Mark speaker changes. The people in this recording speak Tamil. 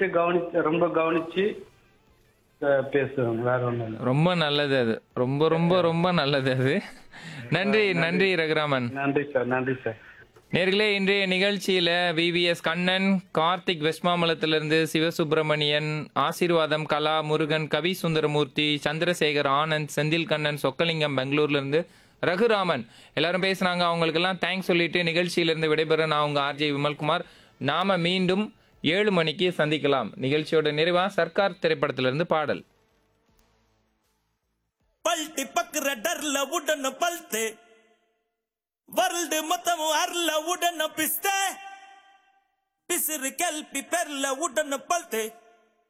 Speaker 1: கவனிச்சுட்டு கவனிச்சு ரொம்ப கவனிச்சு அஹ், பேசுவேன் வேற ஒண்ணும் இல்லை
Speaker 2: ரொம்ப நல்லது அது ரொம்ப ரொம்ப ரொம்ப நல்லது அது நன்றி நன்றி ரகுராமன்
Speaker 1: நன்றி சார் நன்றி சார்
Speaker 2: நேர்களே இன்றைய நிகழ்ச்சியில விவிஎஸ் கண்ணன் கார்த்திக் வெஸ்மாமலத்திலிருந்து சிவசுப்பிரமணியன் ஆசீர்வாதம் கலா முருகன் கவி சுந்தரமூர்த்தி சந்திரசேகர் ஆனந்த் செந்தில் கண்ணன் சொக்கலிங்கம் பெங்களூர்ல இருந்து ரகுராமன் எல்லாரும் பேசுனாங்க அவங்களுக்கெல்லாம் தேங்க்ஸ் சொல்லிட்டு நிகழ்ச்சியிலிருந்து விடைபெற நான் உங்க ஆர்ஜே விமல்குமார் நாம மீண்டும் ஏழு மணிக்கு சந்திக்கலாம் நிகழ்ச்சியோட நிறைவா சர்க்கார் திரைப்படத்திலிருந்து பாடல்
Speaker 3: பல்ட்டி பக்குற டர்ல உடன பல்த்து வருல்டு மொத்தம் அர்ல உடன பிஸ்த பிசிறு கல்பி பெர்ல உடன பல்த்து